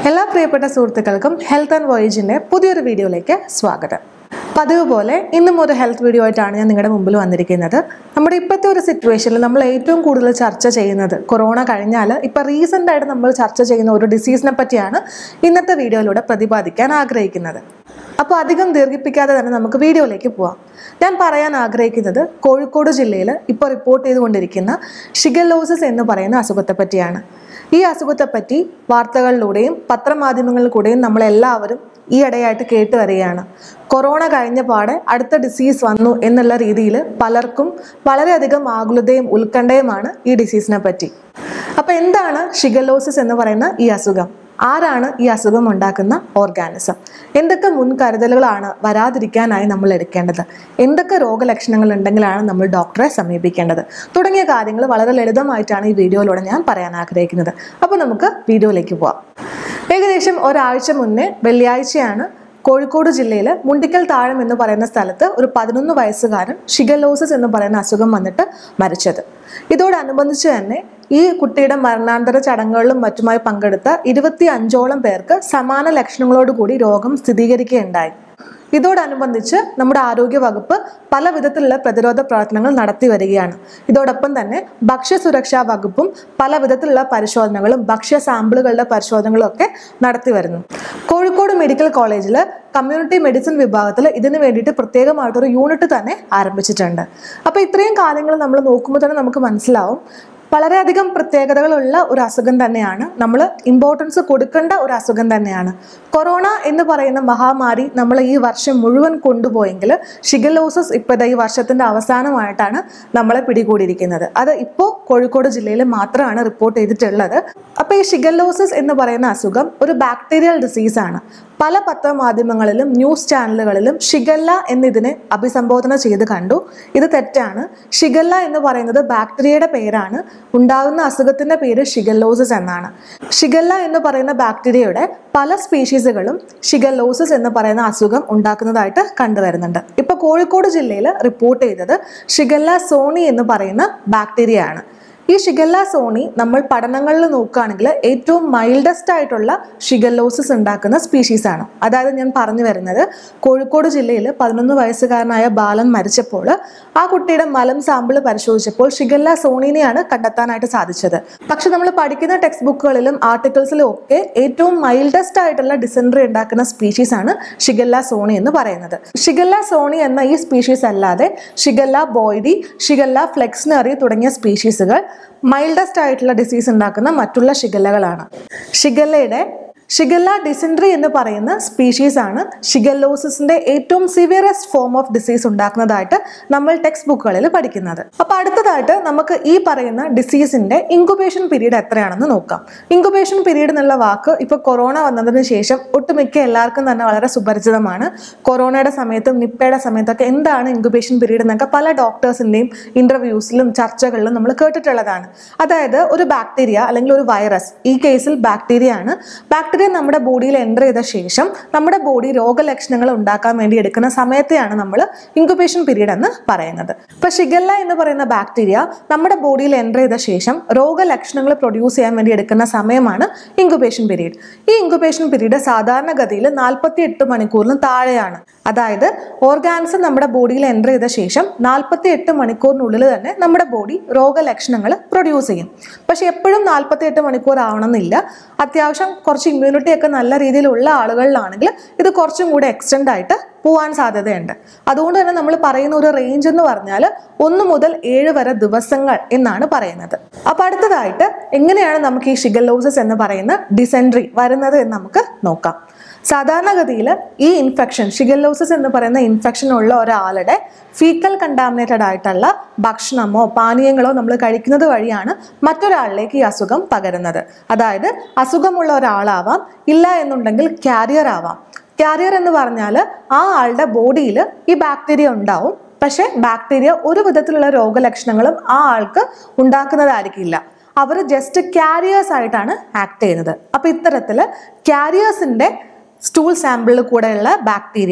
എല്ലാ പ്രിയപ്പെട്ട സുഹൃത്തുക്കൾക്കും ഹെൽത്ത് ആൻഡ് വോയേജിൻ്റെ പുതിയൊരു വീഡിയോയിലേക്ക് സ്വാഗതം പതിവ് പോലെ ഇന്നും ഒരു ഹെൽത്ത് വീഡിയോ ആയിട്ടാണ് ഞാൻ നിങ്ങളുടെ മുമ്പിൽ വന്നിരിക്കുന്നത് നമ്മുടെ ഇപ്പോഴത്തെ ഒരു സിറ്റുവേഷനിൽ നമ്മൾ ഏറ്റവും കൂടുതൽ ചർച്ച ചെയ്യുന്നത് കൊറോണ കഴിഞ്ഞാൽ ഇപ്പോൾ റീസെൻ്റ് ആയിട്ട് നമ്മൾ ചർച്ച ചെയ്യുന്ന ഒരു ഡിസീസിനെ പറ്റിയാണ് ഇന്നത്തെ വീഡിയോയിലൂടെ പ്രതിപാദിക്കാൻ ആഗ്രഹിക്കുന്നത് അപ്പോൾ അധികം ദീർഘിപ്പിക്കാതെ തന്നെ നമുക്ക് വീഡിയോയിലേക്ക് പോവാം ഞാൻ പറയാൻ ആഗ്രഹിക്കുന്നത് കോഴിക്കോട് ജില്ലയിൽ ഇപ്പോൾ റിപ്പോർട്ട് ചെയ്തുകൊണ്ടിരിക്കുന്ന ഷിഗലോസിസ് എന്ന് പറയുന്ന അസുഖത്തെ പറ്റിയാണ് ഈ അസുഖത്തെപ്പറ്റി വാർത്തകളിലൂടെയും പത്രമാധ്യമങ്ങളിലൂടെയും നമ്മളെല്ലാവരും ഈ ഇടയായിട്ട് കേട്ട് വരികയാണ് കൊറോണ കഴിഞ്ഞ പാടെ അടുത്ത ഡിസീസ് വന്നു എന്നുള്ള രീതിയിൽ പലർക്കും വളരെയധികം ആകുലതയും ഉത്കണ്ഠയുമാണ് ഈ ഡിസീസിനെ പറ്റി അപ്പോൾ എന്താണ് ഷിഗലോസിസ് എന്ന് പറയുന്ന ഈ അസുഖം ആരാണ് ഈ അസുഖം ഉണ്ടാക്കുന്ന ഓർഗാനിസം എന്തൊക്കെ മുൻകരുതലുകളാണ് വരാതിരിക്കാനായി നമ്മൾ എടുക്കേണ്ടത് എന്തൊക്കെ രോഗലക്ഷണങ്ങൾ ഉണ്ടെങ്കിലാണ് നമ്മൾ ഡോക്ടറെ സമീപിക്കേണ്ടത് തുടങ്ങിയ കാര്യങ്ങൾ വളരെ ലളിതമായിട്ടാണ് ഈ വീഡിയോയിലൂടെ ഞാൻ പറയാൻ ആഗ്രഹിക്കുന്നത് അപ്പോൾ നമുക്ക് വീഡിയോയിലേക്ക് പോവാം ഏകദേശം ഒരാഴ്ച മുന്നേ വെള്ളിയാഴ്ചയാണ് കോഴിക്കോട് ജില്ലയിൽ മുണ്ടിക്കൽ താഴം എന്ന് പറയുന്ന സ്ഥലത്ത് ഒരു പതിനൊന്ന് വയസ്സുകാരൻ ഷിഗലോസിസ് എന്ന് പറയുന്ന അസുഖം വന്നിട്ട് മരിച്ചത് ഇതോടനുബന്ധിച്ച് തന്നെ ഈ കുട്ടിയുടെ മരണാന്തര ചടങ്ങുകളിലും മറ്റുമായി പങ്കെടുത്ത ഇരുപത്തി അഞ്ചോളം പേർക്ക് സമാന ലക്ഷണങ്ങളോടുകൂടി രോഗം സ്ഥിരീകരിക്കുകയുണ്ടായി ഇതോടനുബന്ധിച്ച് നമ്മുടെ ആരോഗ്യ വകുപ്പ് പല വിധത്തിലുള്ള പ്രതിരോധ പ്രവർത്തനങ്ങൾ നടത്തി വരികയാണ് ഇതോടൊപ്പം തന്നെ ഭക്ഷ്യസുരക്ഷാ വകുപ്പും പല വിധത്തിലുള്ള പരിശോധനകളും ഭക്ഷ്യ സാമ്പിളുകളുടെ പരിശോധനകളും ഒക്കെ നടത്തി വരുന്നു കോഴിക്കോട് മെഡിക്കൽ കോളേജിൽ കമ്മ്യൂണിറ്റി മെഡിസിൻ വിഭാഗത്തിൽ ഇതിന് വേണ്ടിയിട്ട് പ്രത്യേകമായിട്ടൊരു യൂണിറ്റ് തന്നെ ആരംഭിച്ചിട്ടുണ്ട് അപ്പോൾ ഇത്രയും കാര്യങ്ങൾ നമ്മൾ നോക്കുമ്പോൾ തന്നെ നമുക്ക് മനസ്സിലാവും വളരെയധികം പ്രത്യേകതകളുള്ള ഒരു അസുഖം തന്നെയാണ് നമ്മൾ ഇമ്പോർട്ടൻസ് കൊടുക്കേണ്ട ഒരു അസുഖം തന്നെയാണ് കൊറോണ എന്ന് പറയുന്ന മഹാമാരി നമ്മൾ ഈ വർഷം മുഴുവൻ കൊണ്ടുപോയെങ്കിൽ ഷിഗലോസിസ് ഇപ്പോൾ ഈ വർഷത്തിൻ്റെ അവസാനമായിട്ടാണ് നമ്മളെ പിടികൂടിയിരിക്കുന്നത് അത് ഇപ്പോൾ കോഴിക്കോട് ജില്ലയിൽ മാത്രമാണ് റിപ്പോർട്ട് ചെയ്തിട്ടുള്ളത് അപ്പോൾ ഈ ഷിഗലോസിസ് എന്ന് പറയുന്ന അസുഖം ഒരു ബാക്ടീരിയൽ ഡിസീസാണ് പല പത്രമാധ്യമങ്ങളിലും ന്യൂസ് ചാനലുകളിലും ഷിഗല്ല എന്നിതിനെ അഭിസംബോധന ചെയ്ത് കണ്ടു ഇത് തെറ്റാണ് ഷിഗല്ല എന്ന് പറയുന്നത് ബാക്ടീരിയയുടെ പേരാണ് ഉണ്ടാകുന്ന അസുഖത്തിന്റെ പേര് ഷിഗല്ലോസിസ് എന്നാണ് ഷിഗല്ല എന്ന് പറയുന്ന ബാക്ടീരിയയുടെ പല സ്പീഷീസുകളും ഷിഗല്ലോസിസ് എന്ന് പറയുന്ന അസുഖം ഉണ്ടാക്കുന്നതായിട്ട് കണ്ടുവരുന്നുണ്ട് ഇപ്പൊ കോഴിക്കോട് ജില്ലയിൽ റിപ്പോർട്ട് ചെയ്തത് ഷിഗല്ല സോണി എന്ന് പറയുന്ന ബാക്ടീരിയ ആണ് ഈ ഷിഗല്ല സോണി നമ്മൾ പഠനങ്ങളിൽ നോക്കുകയാണെങ്കിൽ ഏറ്റവും മൈൽഡസ്റ്റ് ആയിട്ടുള്ള ഷിഗല്ലോസിസ് ഉണ്ടാക്കുന്ന സ്പീഷീസ് ആണ് അതായത് ഞാൻ പറഞ്ഞു വരുന്നത് കോഴിക്കോട് ജില്ലയിൽ പതിനൊന്ന് വയസ്സുകാരനായ ബാലൻ മരിച്ചപ്പോൾ ആ കുട്ടിയുടെ മലം സാമ്പിൾ പരിശോധിച്ചപ്പോൾ ഷിഗല്ല സോണിനെയാണ് കണ്ടെത്താനായിട്ട് സാധിച്ചത് പക്ഷെ നമ്മൾ പഠിക്കുന്ന ടെക്സ്റ്റ് ബുക്കുകളിലും ആർട്ടിക്കിൾസിലും ഒക്കെ ഏറ്റവും മൈൽഡസ്റ്റ് ആയിട്ടുള്ള ഡിസെൻട്രി ഉണ്ടാക്കുന്ന സ്പീഷീസ് ആണ് ഷിഗല്ല സോണി എന്ന് പറയുന്നത് ഷിഗല്ല സോണി എന്ന ഈ സ്പീഷീസ് അല്ലാതെ ഷിഗല്ല ബോയ്ഡി ഷിഗല്ല ഫ്ലെക്സ്നറി തുടങ്ങിയ സ്പീഷീസുകൾ മൈൽഡസ്റ്റ് ആയിട്ടുള്ള ഡിസീസ് ഉണ്ടാക്കുന്ന മറ്റുള്ള ഷിഗല്ലകളാണ് ഷിഗല്ലയുടെ ഷിഗല്ല ഡിസെൻട്രി എന്ന് പറയുന്ന സ്പീഷീസ് ആണ് ഷിഗല്ലോസിന്റെ ഏറ്റവും സിവിയറസ്റ്റ് ഫോം ഓഫ് ഡിസീസ് ഉണ്ടാക്കുന്നതായിട്ട് നമ്മൾ ടെക്സ്റ്റ് ബുക്കുകളിൽ പഠിക്കുന്നത് അപ്പൊ അടുത്തതായിട്ട് നമുക്ക് ഈ പറയുന്ന ഡിസീസിന്റെ ഇൻക്യുബേഷൻ പീരീഡ് എത്രയാണെന്ന് നോക്കാം ഇൻക്യുബേഷൻ പീരീഡ് എന്നുള്ള വാക്ക് ഇപ്പൊ കൊറോണ വന്നതിന് ശേഷം ഒട്ടുമിക്ക എല്ലാവർക്കും തന്നെ വളരെ സുപരിചിതമാണ് കൊറോണയുടെ സമയത്തും നിപ്പയുടെ സമയത്തൊക്കെ എന്താണ് ഇൻക്യുബേഷൻ പീരീഡ് എന്നൊക്കെ പല ഡോക്ടേഴ്സിന്റെയും ഇന്റർവ്യൂസിലും ചർച്ചകളിലും നമ്മൾ കേട്ടിട്ടുള്ളതാണ് അതായത് ഒരു ബാക്ടീരിയ അല്ലെങ്കിൽ ഒരു വൈറസ് ഈ കേസിൽ ബാക്ടീരിയ ആണ് ബാക്ടീരിയ നമ്മുടെ ബോഡിയിൽ എൻ്റർ ചെയ്ത ശേഷം നമ്മുടെ ബോഡി രോഗലക്ഷണങ്ങൾ ഉണ്ടാക്കാൻ വേണ്ടി എടുക്കുന്ന സമയത്തെയാണ് നമ്മൾ ഇൻക്യുബേഷൻ പീരീഡ് എന്ന് പറയുന്നത് ഇപ്പൊ ഷിഗല്ല എന്ന് പറയുന്ന ബാക്ടീരിയ നമ്മുടെ ബോഡിയിൽ എൻ്റർ ചെയ്ത ശേഷം രോഗലക്ഷണങ്ങൾ പ്രൊഡ്യൂസ് ചെയ്യാൻ വേണ്ടി എടുക്കുന്ന സമയമാണ് ഇൻക്യുബേഷൻ പീരീഡ് ഈ ഇൻക്യുബേഷൻ പീരീഡ് സാധാരണഗതിയിൽ നാൽപ്പത്തി എട്ട് മണിക്കൂറിന് താഴെയാണ് അതായത് ഓർഗാൻസ് നമ്മുടെ ബോഡിയിൽ എൻ്റർ ചെയ്ത ശേഷം നാൽപ്പത്തി എട്ട് മണിക്കൂറിനുള്ളിൽ തന്നെ നമ്മുടെ ബോഡി രോഗലക്ഷണങ്ങൾ പ്രൊഡ്യൂസ് ചെയ്യും പക്ഷെ എപ്പോഴും നാൽപ്പത്തി എട്ട് മണിക്കൂർ ആവണമെന്നില്ല അത്യാവശ്യം കുറച്ച് ഇമ്മ്യൂണിറ്റി ഒക്കെ നല്ല രീതിയിലുള്ള ആളുകളിലാണെങ്കിൽ ഇത് കുറച്ചും കൂടെ എക്സ്റ്റെൻഡ് ആയിട്ട് പോവാൻ സാധ്യതയുണ്ട് അതുകൊണ്ട് തന്നെ നമ്മൾ പറയുന്ന ഒരു റേഞ്ച് എന്ന് പറഞ്ഞാൽ ഒന്ന് മുതൽ ഏഴ് വരെ ദിവസങ്ങൾ എന്നാണ് പറയുന്നത് അപ്പൊ അടുത്തതായിട്ട് എങ്ങനെയാണ് നമുക്ക് ഈ ഷിഗല്ലോസിസ് എന്ന് പറയുന്ന ഡിസെൻട്രി വരുന്നത് എന്ന് നമുക്ക് നോക്കാം സാധാരണഗതിയിൽ ഈ ഇൻഫെക്ഷൻ ഷിഗല്ലോസിസ് എന്ന് പറയുന്ന ഇൻഫെക്ഷൻ ഉള്ള ഒരാളുടെ ഫീക്കൽ കണ്ടാമിനേറ്റഡ് ആയിട്ടുള്ള ഭക്ഷണമോ പാനീയങ്ങളോ നമ്മൾ കഴിക്കുന്നത് വഴിയാണ് മറ്റൊരാളിലേക്ക് ഈ അസുഖം പകരുന്നത് അതായത് അസുഖമുള്ള ഒരാളാവാം ഇല്ല എന്നുണ്ടെങ്കിൽ കാരിയർ ആവാം കാരിയർ എന്ന് പറഞ്ഞാൽ ആ ആളുടെ ബോഡിയിൽ ഈ ബാക്ടീരിയ ഉണ്ടാവും പക്ഷെ ബാക്ടീരിയ ഒരു വിധത്തിലുള്ള രോഗലക്ഷണങ്ങളും ആ ആൾക്ക് ഉണ്ടാക്കുന്നതായിരിക്കില്ല അവർ ജസ്റ്റ് കാരിയേഴ്സ് ആയിട്ടാണ് ആക്ട് ചെയ്യുന്നത് അപ്പോൾ ഇത്തരത്തിൽ കാരിയേഴ്സിൻ്റെ സ്റ്റൂൾ സാമ്പിളിൽ കൂടെയുള്ള ബാക്ടീരിയ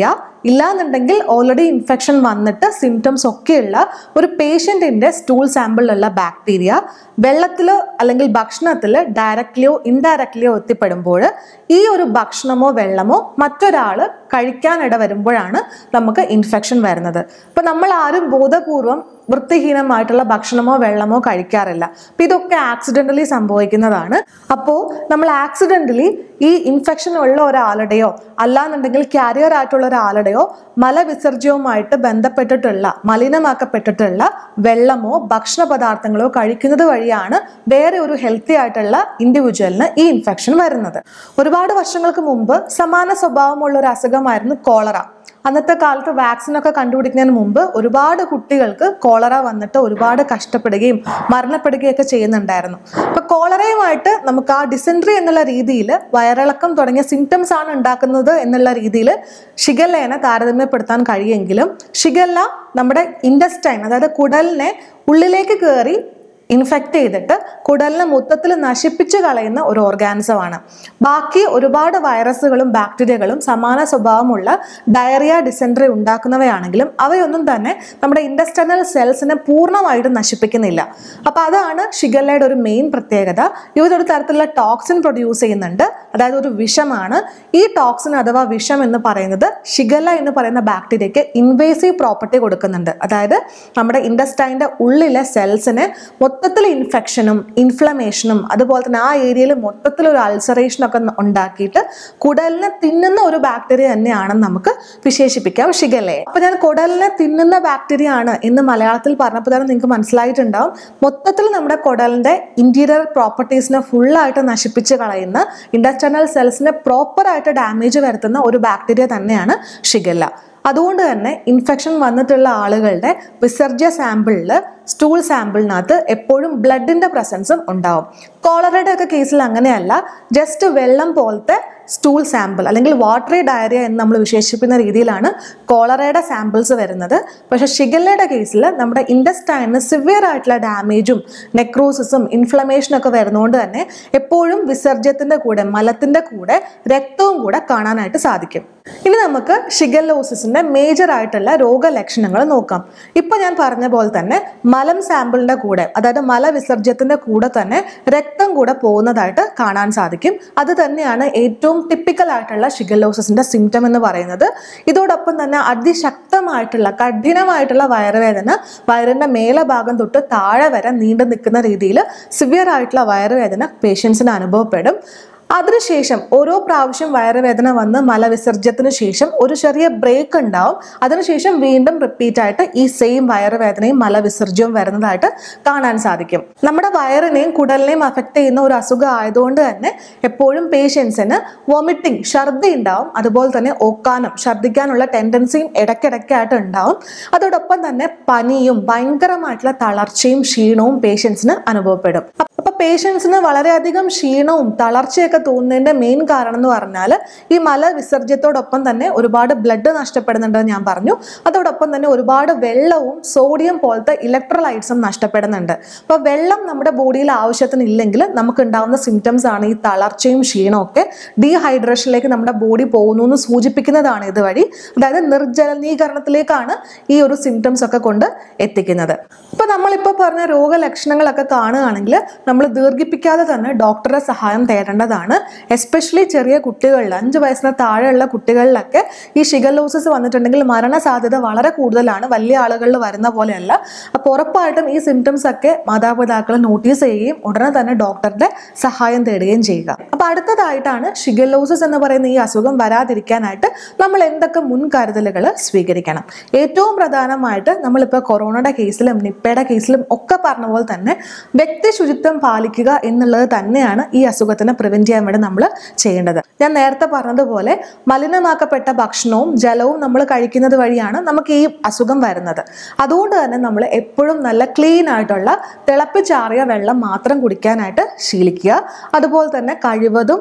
ഇല്ലാന്നുണ്ടെങ്കിൽ ഓൾറെഡി ഇൻഫെക്ഷൻ വന്നിട്ട് സിംറ്റംസ് ഒക്കെയുള്ള ഒരു പേഷ്യൻറ്റിൻ്റെ സ്റ്റൂൾ സാമ്പിളിലുള്ള ബാക്ടീരിയ വെള്ളത്തിൽ അല്ലെങ്കിൽ ഭക്ഷണത്തിൽ ഡയറക്റ്റ്ലിയോ ഇൻഡയറക്റ്റ്ലിയോ എത്തിപ്പെടുമ്പോൾ ഈ ഒരു ഭക്ഷണമോ വെള്ളമോ മറ്റൊരാൾ കഴിക്കാനിട വരുമ്പോഴാണ് നമുക്ക് ഇൻഫെക്ഷൻ വരുന്നത് അപ്പോൾ നമ്മൾ ആരും ബോധപൂർവം വൃത്തിഹീനമായിട്ടുള്ള ഭക്ഷണമോ വെള്ളമോ കഴിക്കാറില്ല അപ്പം ഇതൊക്കെ ആക്സിഡൻ്റലി സംഭവിക്കുന്നതാണ് അപ്പോൾ നമ്മൾ ആക്സിഡൻ്റലി ഈ ഇൻഫെക്ഷൻ ഉള്ള ഒരാളുടെയോ അല്ലാന്നുണ്ടെങ്കിൽ കാരിയർ ആയിട്ടുള്ള ഒരാളുടെയോ മലവിസർജ്യവുമായിട്ട് ബന്ധപ്പെട്ടിട്ടുള്ള മലിനമാക്കപ്പെട്ടിട്ടുള്ള വെള്ളമോ ഭക്ഷണ പദാർത്ഥങ്ങളോ കഴിക്കുന്നത് വഴിയാണ് വേറെ ഒരു ഹെൽത്തി ആയിട്ടുള്ള ഇൻഡിവിജ്വലിന് ഈ ഇൻഫെക്ഷൻ വരുന്നത് ഒരുപാട് വർഷങ്ങൾക്ക് മുമ്പ് സമാന സ്വഭാവമുള്ള ഒരു അസുഖമായിരുന്നു കോളറ അന്നത്തെ കാലത്ത് വാക്സിൻ ഒക്കെ കണ്ടുപിടിക്കുന്നതിന് മുമ്പ് ഒരുപാട് കുട്ടികൾക്ക് കോളറ വന്നിട്ട് ഒരുപാട് കഷ്ടപ്പെടുകയും മരണപ്പെടുകയൊക്കെ ചെയ്യുന്നുണ്ടായിരുന്നു അപ്പൊ കോളറയുമായിട്ട് നമുക്ക് ആ ഡിസെൻട്രി എന്നുള്ള രീതിയിൽ വയറിളക്കം തുടങ്ങിയ സിംറ്റംസ് ആണ് ഉണ്ടാക്കുന്നത് എന്നുള്ള രീതിയിൽ ഷിഗല്ലേനെ താരതമ്യപ്പെടുത്താൻ കഴിയുമെങ്കിലും ഷിഗല്ല നമ്മുടെ ഇൻഡസ്റ്റൈൻ അതായത് കുടലിനെ ഉള്ളിലേക്ക് കയറി ഇൻഫെക്റ്റ് ചെയ്തിട്ട് കുടലിനെ മൊത്തത്തിൽ നശിപ്പിച്ച് കളയുന്ന ഒരു ഓർഗാനിസം ആണ് ബാക്കി ഒരുപാട് വൈറസുകളും ബാക്ടീരിയകളും സമാന സ്വഭാവമുള്ള ഡയറിയ ഡിസെൻട്രി ഉണ്ടാക്കുന്നവയാണെങ്കിലും അവയൊന്നും തന്നെ നമ്മുടെ ഇൻഡസ്റ്റൈനൽ സെൽസിനെ പൂർണ്ണമായിട്ട് നശിപ്പിക്കുന്നില്ല അപ്പോൾ അതാണ് ഷിഗല്ലയുടെ ഒരു മെയിൻ പ്രത്യേകത ഇവരൊരു തരത്തിലുള്ള ടോക്സിൻ പ്രൊഡ്യൂസ് ചെയ്യുന്നുണ്ട് അതായത് ഒരു വിഷമാണ് ഈ ടോക്സിൻ അഥവാ വിഷം എന്ന് പറയുന്നത് ഷിഗല്ല എന്ന് പറയുന്ന ബാക്ടീരിയയ്ക്ക് ഇൻവേസീവ് പ്രോപ്പർട്ടി കൊടുക്കുന്നുണ്ട് അതായത് നമ്മുടെ ഇൻഡസ്റ്റൈൻ്റെ ഉള്ളിലെ സെൽസിന് മൊത്തത്തിൽ ഇൻഫെക്ഷനും ഇൻഫ്ലമേഷനും അതുപോലെ തന്നെ ആ ഏരിയയിൽ മൊത്തത്തിൽ ഒരു അൾസറേഷനൊക്കെ ഉണ്ടാക്കിയിട്ട് കുടലിനെ തിന്നുന്ന ഒരു ബാക്ടീരിയ തന്നെയാണെന്ന് നമുക്ക് വിശേഷിപ്പിക്കാം ഷിഗലയെ അപ്പൊ ഞാൻ കുടലിനെ തിന്നുന്ന ബാക്ടീരിയ ആണ് എന്ന് മലയാളത്തിൽ പറഞ്ഞപ്പോൾ തന്നെ നിങ്ങൾക്ക് മനസ്സിലായിട്ടുണ്ടാവും മൊത്തത്തിൽ നമ്മുടെ കുടലിന്റെ ഇന്റീരിയർ പ്രോപ്പർട്ടീസിനെ ഫുള്ളായിട്ട് നശിപ്പിച്ച് കളയുന്ന ഇൻഡസ്റ്റർണൽ സെൽസിനെ പ്രോപ്പറായിട്ട് ഡാമേജ് വരുത്തുന്ന ഒരു ബാക്ടീരിയ തന്നെയാണ് ഷിഗല്ല അതുകൊണ്ട് തന്നെ ഇൻഫെക്ഷൻ വന്നിട്ടുള്ള ആളുകളുടെ വിസർജ്യ സാമ്പിളിൽ സ്റ്റൂൾ സാമ്പിളിനകത്ത് എപ്പോഴും ബ്ലഡിന്റെ പ്രസൻസും ഉണ്ടാവും കോളറയുടെ ഒക്കെ കേസിൽ അങ്ങനെയല്ല ജസ്റ്റ് വെള്ളം പോലത്തെ സ്റ്റൂൾ സാമ്പിൾ അല്ലെങ്കിൽ വാട്ടറി ഡയറിയ എന്ന് നമ്മൾ വിശേഷിപ്പിക്കുന്ന രീതിയിലാണ് കോളറയുടെ സാമ്പിൾസ് വരുന്നത് പക്ഷേ ഷിഗല്ലയുടെ കേസിൽ നമ്മുടെ ഇൻഡസ്റ്റൈനിന് സിവിയർ ആയിട്ടുള്ള ഡാമേജും നെക്രോസിസും ഇൻഫ്ലമേഷനും ഒക്കെ വരുന്നതുകൊണ്ട് തന്നെ എപ്പോഴും വിസർജ്യത്തിന്റെ കൂടെ മലത്തിന്റെ കൂടെ രക്തവും കൂടെ കാണാനായിട്ട് സാധിക്കും ഇനി നമുക്ക് ഷിഗല്ലോസിസിന്റെ മേജർ ആയിട്ടുള്ള രോഗലക്ഷണങ്ങൾ നോക്കാം ഇപ്പൊ ഞാൻ പറഞ്ഞ പോലെ തന്നെ മലം സാമ്പിളിന്റെ കൂടെ അതായത് മലവിസർജ്യത്തിന്റെ കൂടെ തന്നെ രക്തം കൂടെ പോകുന്നതായിട്ട് കാണാൻ സാധിക്കും അത് തന്നെയാണ് ഏറ്റവും ടിപ്പിക്കൽ ആയിട്ടുള്ള ഷിഗല്ലോസിന്റെ സിംറ്റം എന്ന് പറയുന്നത് ഇതോടൊപ്പം തന്നെ അതിശക്തമായിട്ടുള്ള കഠിനമായിട്ടുള്ള വയറുവേദന വയറിന്റെ മേലെ ഭാഗം തൊട്ട് താഴെ വരെ നീണ്ടു നിൽക്കുന്ന രീതിയിൽ സിവിയർ ആയിട്ടുള്ള വയറുവേദന പേഷ്യൻസിന് അനുഭവപ്പെടും അതിനുശേഷം ഓരോ പ്രാവശ്യം വയറുവേദന വന്ന് മലവിസർജ്യത്തിന് ശേഷം ഒരു ചെറിയ ബ്രേക്ക് ഉണ്ടാവും അതിനുശേഷം വീണ്ടും റിപ്പീറ്റ് ആയിട്ട് ഈ സെയിം വയറുവേദനയും മലവിസർജ്യവും വരുന്നതായിട്ട് കാണാൻ സാധിക്കും നമ്മുടെ വയറിനെയും കുടലിനെയും അഫക്റ്റ് ചെയ്യുന്ന ഒരു അസുഖം ആയതുകൊണ്ട് തന്നെ എപ്പോഴും പേഷ്യൻസിന് വോമിറ്റിംഗ് ഛർദി ഉണ്ടാവും അതുപോലെ തന്നെ ഓക്കാനം ഛർദ്ദിക്കാനുള്ള ടെൻഡൻസിയും ഇടയ്ക്കിടയ്ക്കായിട്ട് ഉണ്ടാവും അതോടൊപ്പം തന്നെ പനിയും ഭയങ്കരമായിട്ടുള്ള തളർച്ചയും ക്ഷീണവും പേഷ്യൻസിന് അനുഭവപ്പെടും അപ്പൊ പേഷ്യൻസിന് വളരെയധികം ക്ഷീണവും തളർച്ചയൊക്കെ തോന്നുന്നതിന്റെ മെയിൻ കാരണം എന്ന് പറഞ്ഞാൽ ഈ മല വിസർജ്യത്തോടൊപ്പം തന്നെ ഒരുപാട് ബ്ലഡ് നഷ്ടപ്പെടുന്നുണ്ടെന്ന് ഞാൻ പറഞ്ഞു അതോടൊപ്പം തന്നെ ഒരുപാട് വെള്ളവും സോഡിയം പോലത്തെ ഇലക്ട്രോലൈറ്റ്സും നഷ്ടപ്പെടുന്നുണ്ട് അപ്പോൾ വെള്ളം നമ്മുടെ ബോഡിയിൽ ആവശ്യത്തിന് ഇല്ലെങ്കിൽ നമുക്ക് ഉണ്ടാകുന്ന സിംറ്റംസ് ആണ് ഈ തളർച്ചയും ക്ഷീണവും ഒക്കെ ഡീഹൈഡ്രേഷനിലേക്ക് നമ്മുടെ ബോഡി പോകുന്നു എന്ന് സൂചിപ്പിക്കുന്നതാണ് ഇതുവഴി അതായത് നിർജ്ജലനീകരണത്തിലേക്കാണ് ഈ ഒരു സിംറ്റംസ് ഒക്കെ കൊണ്ട് എത്തിക്കുന്നത് ഇപ്പൊ നമ്മളിപ്പോൾ പറഞ്ഞ രോഗലക്ഷണങ്ങളൊക്കെ കാണുകയാണെങ്കിൽ നമ്മൾ ദീർഘിപ്പിക്കാതെ തന്നെ ഡോക്ടറെ സഹായം തേടേണ്ടതാണ് എസ്പെഷ്യലി ചെറിയ കുട്ടികളിൽ അഞ്ച് വയസ്സിന് താഴെയുള്ള കുട്ടികളിലൊക്കെ ഈ ഷിഗല്ലോസിസ് വന്നിട്ടുണ്ടെങ്കിൽ മരണസാധ്യത വളരെ കൂടുതലാണ് വലിയ ആളുകളിൽ വരുന്ന പോലെയല്ല അപ്പോൾ ഉറപ്പായിട്ടും ഈ സിംറ്റംസ് ഒക്കെ മാതാപിതാക്കൾ നോട്ടീസ് ചെയ്യുകയും ഉടനെ തന്നെ ഡോക്ടറുടെ സഹായം തേടുകയും ചെയ്യുക അപ്പോൾ അടുത്തതായിട്ടാണ് ഷിഗല്ലോസിസ് എന്ന് പറയുന്ന ഈ അസുഖം വരാതിരിക്കാനായിട്ട് നമ്മൾ എന്തൊക്കെ മുൻകരുതലുകൾ സ്വീകരിക്കണം ഏറ്റവും പ്രധാനമായിട്ട് നമ്മളിപ്പോൾ കൊറോണയുടെ കേസിലും നിപ്പയുടെ കേസിലും ഒക്കെ പറഞ്ഞ പോലെ തന്നെ വ്യക്തി ശുചിത്വം പാലിക്കുക എന്നുള്ളത് തന്നെയാണ് ഈ അസുഖത്തിനെ പ്രിവെന്റ് ചെയ്യാൻ വേണ്ടി നമ്മൾ ചെയ്യേണ്ടത് ഞാൻ നേരത്തെ പറഞ്ഞതുപോലെ മലിനമാക്കപ്പെട്ട ഭക്ഷണവും ജലവും നമ്മൾ കഴിക്കുന്നത് വഴിയാണ് നമുക്ക് ഈ അസുഖം വരുന്നത് അതുകൊണ്ട് തന്നെ നമ്മൾ എപ്പോഴും നല്ല ക്ലീൻ ആയിട്ടുള്ള തിളപ്പിച്ചാറിയ വെള്ളം മാത്രം കുടിക്കാനായിട്ട് ശീലിക്കുക അതുപോലെ തന്നെ കഴിവതും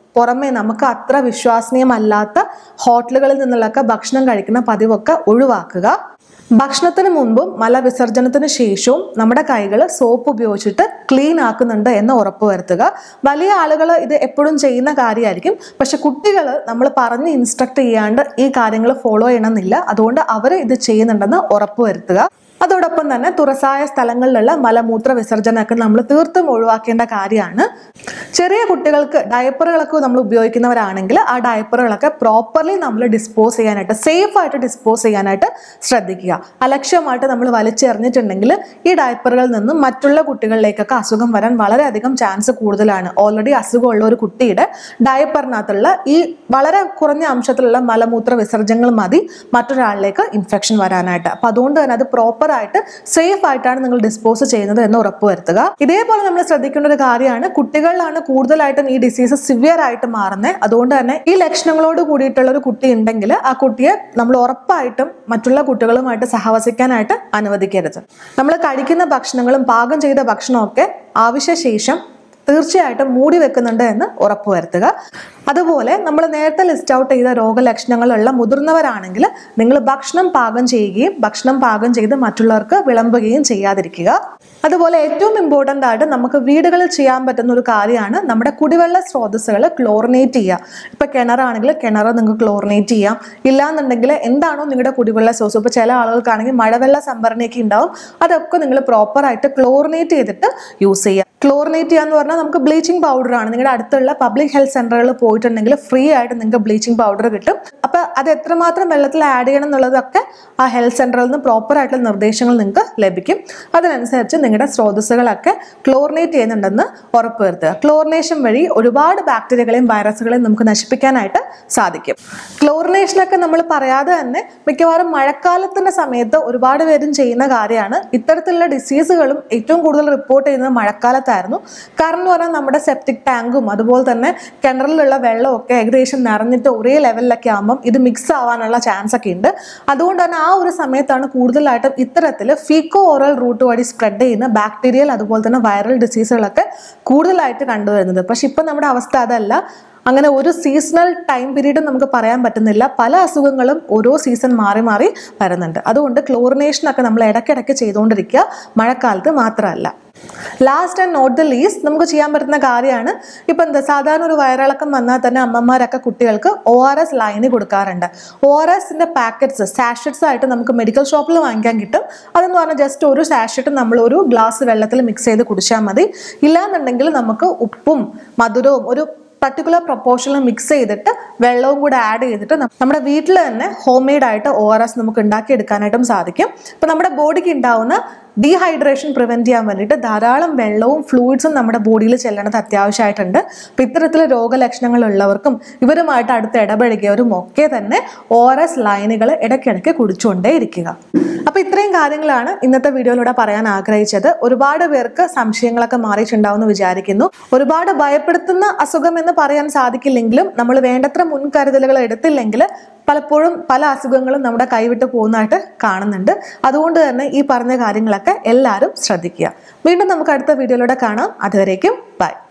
പുറമെ നമുക്ക് അത്ര വിശ്വസനീയമല്ലാത്ത ഹോട്ടലുകളിൽ നിന്നുള്ളൊക്കെ ഭക്ഷണം കഴിക്കുന്ന പതിവൊക്കെ ഒഴിവാക്കുക ഭക്ഷണത്തിന് മുൻപും മലവിസർജനത്തിന് ശേഷവും നമ്മുടെ കൈകൾ സോപ്പ് ഉപയോഗിച്ചിട്ട് ക്ലീൻ ആക്കുന്നുണ്ട് എന്ന് ഉറപ്പുവരുത്തുക വലിയ ആളുകൾ ഇത് എപ്പോഴും ചെയ്യുന്ന കാര്യമായിരിക്കും പക്ഷെ കുട്ടികൾ നമ്മൾ പറഞ്ഞ് ഇൻസ്ട്രക്ട് ചെയ്യാണ്ട് ഈ കാര്യങ്ങൾ ഫോളോ ചെയ്യണമെന്നില്ല അതുകൊണ്ട് അവർ ഇത് ചെയ്യുന്നുണ്ടെന്ന് ഉറപ്പുവരുത്തുക അതോടൊപ്പം തന്നെ തുറസായ സ്ഥലങ്ങളിലുള്ള മലമൂത്ര വിസർജനമൊക്കെ നമ്മൾ തീർത്തും ഒഴിവാക്കേണ്ട കാര്യമാണ് ചെറിയ കുട്ടികൾക്ക് ഡയപ്പറുകളൊക്കെ നമ്മൾ ഉപയോഗിക്കുന്നവരാണെങ്കിൽ ആ ഡയപ്പറുകളൊക്കെ പ്രോപ്പർലി നമ്മൾ ഡിസ്പോസ് ചെയ്യാനായിട്ട് സേഫ് ആയിട്ട് ഡിസ്പോസ് ചെയ്യാനായിട്ട് ശ്രദ്ധിക്കുക അലക്ഷ്യമായിട്ട് നമ്മൾ വലിച്ചെറിഞ്ഞിട്ടുണ്ടെങ്കിൽ ഈ ഡയപ്പറുകളിൽ നിന്നും മറ്റുള്ള കുട്ടികളിലേക്കൊക്കെ അസുഖം വരാൻ വളരെയധികം ചാൻസ് കൂടുതലാണ് ഓൾറെഡി അസുഖമുള്ള ഒരു കുട്ടിയുടെ ഡയപ്പറിനകത്തുള്ള ഈ വളരെ കുറഞ്ഞ അംശത്തിലുള്ള മലമൂത്ര വിസർജനങ്ങൾ മതി മറ്റൊരാളിലേക്ക് ഇൻഫെക്ഷൻ വരാനായിട്ട് അപ്പൊ അതുകൊണ്ട് തന്നെ അത് പ്രോപ്പർ ആയിട്ട് സേഫ് ആയിട്ടാണ് നിങ്ങൾ ഡിസ്പോസ് ചെയ്യുന്നത് എന്ന് ഉറപ്പുവരുത്തുക ഇതേപോലെ നമ്മൾ ശ്രദ്ധിക്കേണ്ട ഒരു കാര്യമാണ് കുട്ടികളിലാണ് കൂടുതലായിട്ടും ഈ ഡിസീസ് സിവിയർ ആയിട്ട് മാറുന്നത് അതുകൊണ്ട് തന്നെ ഈ ലക്ഷണങ്ങളോട് കൂടിയിട്ടുള്ള ഒരു കുട്ടി ഉണ്ടെങ്കിൽ ആ കുട്ടിയെ നമ്മൾ ഉറപ്പായിട്ടും മറ്റുള്ള കുട്ടികളുമായിട്ട് സഹവസിക്കാനായിട്ട് അനുവദിക്കരുത് നമ്മൾ കഴിക്കുന്ന ഭക്ഷണങ്ങളും പാകം ചെയ്ത ഭക്ഷണമൊക്കെ ആവശ്യശേഷം തീർച്ചയായിട്ടും മൂടി വെക്കുന്നുണ്ട് എന്ന് ഉറപ്പുവരുത്തുക അതുപോലെ നമ്മൾ നേരത്തെ ലിസ്റ്റ് ഔട്ട് ചെയ്ത രോഗലക്ഷണങ്ങളുള്ള മുതിർന്നവരാണെങ്കിൽ നിങ്ങൾ ഭക്ഷണം പാകം ചെയ്യുകയും ഭക്ഷണം പാകം ചെയ്ത് മറ്റുള്ളവർക്ക് വിളമ്പുകയും ചെയ്യാതിരിക്കുക അതുപോലെ ഏറ്റവും ഇമ്പോർട്ടൻ്റ് ആയിട്ട് നമുക്ക് വീടുകളിൽ ചെയ്യാൻ പറ്റുന്ന ഒരു കാര്യമാണ് നമ്മുടെ കുടിവെള്ള സ്രോതസ്സുകൾ ക്ലോറിനേറ്റ് ചെയ്യുക ഇപ്പൊ കിണറാണെങ്കിൽ കിണർ നിങ്ങൾക്ക് ക്ലോറിനേറ്റ് ചെയ്യാം ഇല്ലാന്നുണ്ടെങ്കിൽ എന്താണോ നിങ്ങളുടെ കുടിവെള്ള സോഴ്സ് ഇപ്പൊ ചില ആളുകൾക്കാണെങ്കിൽ മഴവെള്ള സംഭരണിയൊക്കെ ഉണ്ടാവും അതൊക്കെ നിങ്ങൾ പ്രോപ്പറായിട്ട് ക്ലോറിനേറ്റ് ചെയ്തിട്ട് യൂസ് ചെയ്യുക ക്ലോറിനേറ്റ് ചെയ്യുക എന്ന് പറഞ്ഞാൽ നമുക്ക് ബ്ലീച്ചിങ് പൗഡർ ആണ് നിങ്ങളുടെ അടുത്തുള്ള പബ്ലിക് ഹെൽത്ത് സെന്ററുകളിൽ പോയിട്ടുണ്ടെങ്കിൽ ഫ്രീ ആയിട്ട് നിങ്ങൾക്ക് ബ്ലീച്ചിങ് പൗഡർ കിട്ടും അപ്പൊ അത് എത്രമാത്രം വെള്ളത്തിൽ ആഡ് ചെയ്യണം എന്നുള്ളതൊക്കെ ആ ഹെൽത്ത് സെന്ററിൽ നിന്ന് പ്രോപ്പർ ആയിട്ടുള്ള നിർദ്ദേശങ്ങൾ നിങ്ങൾക്ക് ലഭിക്കും അതിനനുസരിച്ച് നിങ്ങളുടെ സ്രോതസ്സുകളൊക്കെ ക്ലോറിനേറ്റ് ചെയ്യുന്നുണ്ടെന്ന് ഉറപ്പുവരുത്തുക ക്ലോറിനേഷൻ വഴി ഒരുപാട് ബാക്ടീരിയകളെയും വൈറസുകളെയും നമുക്ക് നശിപ്പിക്കാനായിട്ട് സാധിക്കും ക്ലോറിനേഷനൊക്കെ നമ്മൾ പറയാതെ തന്നെ മിക്കവാറും മഴക്കാലത്തിന്റെ സമയത്ത് ഒരുപാട് പേരും ചെയ്യുന്ന കാര്യമാണ് ഇത്തരത്തിലുള്ള ഡിസീസുകളും ഏറ്റവും കൂടുതൽ റിപ്പോർട്ട് ചെയ്യുന്നത് മഴക്കാലത്തായിരുന്നു കാരണം എന്ന് പറഞ്ഞാൽ നമ്മുടെ സെപ്റ്റിക് ടാങ്കും അതുപോലെ തന്നെ കിണറിലുള്ള വെള്ളമൊക്കെ ഏകദേശം നിറഞ്ഞിട്ട് ഒരേ ലെവലിലൊക്കെ ആകുമ്പം ഇത് മിക്സ് ആവാനുള്ള ചാൻസ് ഒക്കെ ഉണ്ട് അതുകൊണ്ട് തന്നെ ആ ഒരു സമയത്താണ് കൂടുതലായിട്ടും ഇത്തരത്തിൽ ഫീക്കോ ഓറൽ റൂട്ട് വഴി സ്പ്രെഡ് ചെയ്യുന്ന ബാക്ടീരിയൽ അതുപോലെ തന്നെ വൈറൽ ഡിസീസുകളൊക്കെ കൂടുതലായിട്ട് കണ്ടുവരുന്നത് പക്ഷെ ഇപ്പം നമ്മുടെ അവസ്ഥ അതല്ല അങ്ങനെ ഒരു സീസണൽ ടൈം പീരീഡും നമുക്ക് പറയാൻ പറ്റുന്നില്ല പല അസുഖങ്ങളും ഓരോ സീസൺ മാറി മാറി വരുന്നുണ്ട് അതുകൊണ്ട് ക്ലോറിനേഷനൊക്കെ നമ്മൾ ഇടയ്ക്കിടയ്ക്ക് ചെയ്തുകൊണ്ടിരിക്കുക മഴക്കാലത്ത് മാത്രമല്ല last and not the least നമുക്ക് ചെയ്യാൻ പറ്റുന്ന കാര്യമാണ് ഇപ്പം എന്താ സാധാരണ ഒരു വയറിളക്കം വന്നാൽ തന്നെ അമ്മമാരൊക്കെ കുട്ടികൾക്ക് ഒ ആർ എസ് ലൈന് കൊടുക്കാറുണ്ട് ഒ ആർ എസിൻ്റെ പാക്കറ്റ്സ് സാഷറ്റ്സ് ആയിട്ട് നമുക്ക് മെഡിക്കൽ ഷോപ്പിൽ വാങ്ങിക്കാൻ കിട്ടും അതെന്ന് പറഞ്ഞാൽ ജസ്റ്റ് ഒരു സാഷറ്റ് നമ്മൾ ഒരു ഗ്ലാസ് വെള്ളത്തിൽ മിക്സ് ചെയ്ത് കുടിച്ചാൽ മതി ഇല്ലാന്നുണ്ടെങ്കിൽ നമുക്ക് ഉപ്പും മധുരവും ഒരു പർട്ടിക്കുലർ പ്രൊപ്പോർഷനിൽ മിക്സ് ചെയ്തിട്ട് വെള്ളവും കൂടെ ആഡ് ചെയ്തിട്ട് നം- നമ്മുടെ വീട്ടിൽ തന്നെ ഹോം മെയ്ഡ് ആയിട്ട് ഒ ആർ എസ് നമുക്ക് ഉണ്ടാക്കിയെടുക്കാനായിട്ടും സാധിക്കും ഇപ്പം നമ്മുടെ ബോഡിക്ക് ഉണ്ടാവുന്ന ഡീഹൈഡ്രേഷൻ പ്രിവെന്റ് ചെയ്യാൻ വേണ്ടിയിട്ട് ധാരാളം വെള്ളവും ഫ്ലൂയിഡ്സും നമ്മുടെ ബോഡിയിൽ ചെല്ലണത് അത്യാവശ്യമായിട്ടുണ്ട് അപ്പം ഇത്തരത്തിൽ രോഗലക്ഷണങ്ങൾ ഉള്ളവർക്കും ഇവരുമായിട്ട് അടുത്ത് ഇടപഴകിയവരും ഒക്കെ തന്നെ ഒ ആർ എസ് ലൈനുകൾ ഇടയ്ക്കിടയ്ക്ക് കുടിച്ചുകൊണ്ടേ ഇരിക്കുക അപ്പോൾ ഇത്രയും കാര്യങ്ങളാണ് ഇന്നത്തെ വീഡിയോയിലൂടെ പറയാൻ ആഗ്രഹിച്ചത് ഒരുപാട് പേർക്ക് സംശയങ്ങളൊക്കെ മാറിയിട്ടുണ്ടാവും എന്ന് വിചാരിക്കുന്നു ഒരുപാട് ഭയപ്പെടുത്തുന്ന അസുഖം എന്ന് പറയാൻ സാധിക്കില്ലെങ്കിലും നമ്മൾ വേണ്ടത്ര മുൻകരുതലുകൾ എടുത്തില്ലെങ്കിൽ പലപ്പോഴും പല അസുഖങ്ങളും നമ്മുടെ കൈവിട്ട് പോകുന്നതായിട്ട് കാണുന്നുണ്ട് അതുകൊണ്ട് തന്നെ ഈ പറഞ്ഞ കാര്യങ്ങളൊക്കെ എല്ലാവരും ശ്രദ്ധിക്കുക വീണ്ടും നമുക്ക് അടുത്ത വീഡിയോയിലൂടെ കാണാം അതുവരേക്കും ബൈ